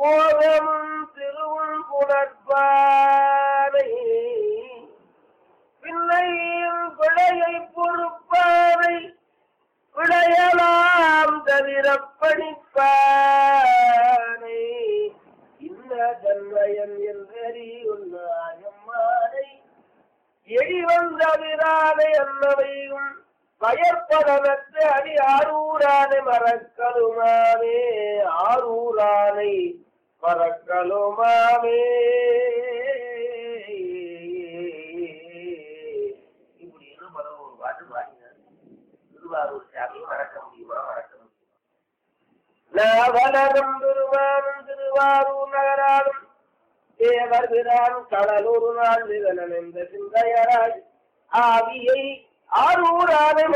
போதமும் திருவும் புணர்ப்பானை பின்னையும் பிழையை பொறுப்பானை விளையலாம் தவிர படிப்பானை இன்ன தன்மயன் என்றறியுள்ளாயம்மானை எடி வந்தவிரானை அன்னவையும் பயற்படமற்ற அடி ஆரூரானை மறக்கலுமாவே ஆரூரானை மறக்கலுமாவே இப்படின்னு பல ஒரு பாட்டு பாடினார் திருவாரூர் சாமியை மறக்க முடியுமா மறக்க முடியுமா நாவலரும் திருவாரும் திருவாரூர் நகராலும் தேவர் பிரான் கடலூர் நாள் நிகழன் என்ற சிந்தையராய் ஆவியை ஆரூரானை